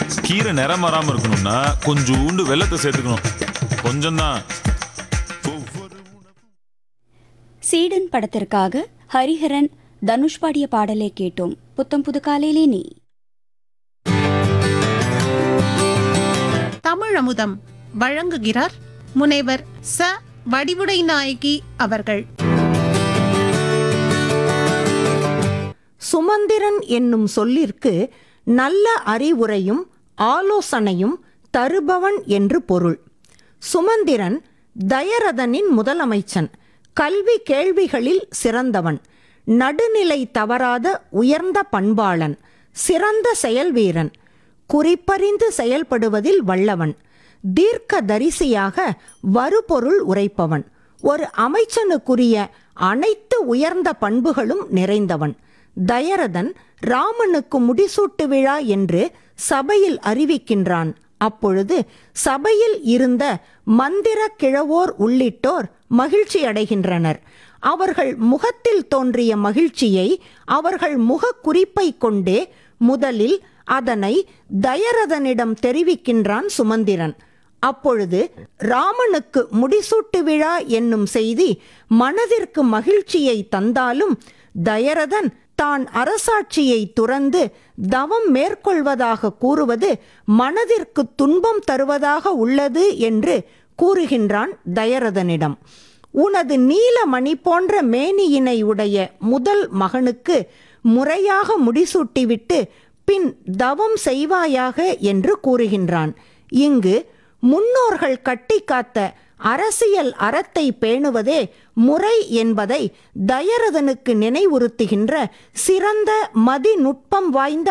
கீரை நிறம் வராம இருக்கணும்னா கொஞ்சோண்டு வெள்ளத்தை சேர்த்துக்கணும் கொஞ்சம்தான் ஒவ்வொரு சீடன் படத்திற்காக ஹரிஹரன் தனுஷ் பாடிய பாடலை கேட்டோம் புத்தம் புது காலையிலே நீ தமிழ் அமுதம் வழங்குகிறார் முனைவர் ச வடிவுடை நாயகி அவர்கள் சுமந்திரன் என்னும் சொல்லிற்கு நல்ல அறிவுரையும் ஆலோசனையும் தருபவன் என்று பொருள் சுமந்திரன் தயரதனின் முதலமைச்சன் கல்வி கேள்விகளில் சிறந்தவன் நடுநிலை தவறாத உயர்ந்த பண்பாளன் சிறந்த செயல்வீரன் குறிப்பறிந்து செயல்படுவதில் வல்லவன் தீர்க்க தரிசியாக வருபொருள் உரைப்பவன் ஒரு அமைச்சனுக்குரிய அனைத்து உயர்ந்த பண்புகளும் நிறைந்தவன் தயரதன் ராமனுக்கு முடிசூட்டு விழா என்று சபையில் அறிவிக்கின்றான் அப்பொழுது சபையில் இருந்த மந்திர கிழவோர் உள்ளிட்டோர் மகிழ்ச்சி அடைகின்றனர் அவர்கள் முகத்தில் தோன்றிய மகிழ்ச்சியை அவர்கள் முகக் குறிப்பை கொண்டே முதலில் அதனை தயரதனிடம் தெரிவிக்கின்றான் சுமந்திரன் அப்பொழுது ராமனுக்கு முடிசூட்டு விழா என்னும் செய்தி மனதிற்கு மகிழ்ச்சியை தந்தாலும் தயரதன் தான் அரசாட்சியை துறந்து தவம் மேற்கொள்வதாக கூறுவது மனதிற்கு துன்பம் தருவதாக உள்ளது என்று கூறுகின்றான் தயரதனிடம் உனது நீலமணி போன்ற மேனியினை உடைய முதல் மகனுக்கு முறையாக முடிசூட்டிவிட்டு பின் தவம் செய்வாயாக என்று கூறுகின்றான் இங்கு முன்னோர்கள் கட்டி காத்த அரசியல் அறத்தை பேணுவதே முறை என்பதை தயரதனுக்கு நினைவுறுத்துகின்ற சிறந்த மதிநுட்பம் வாய்ந்த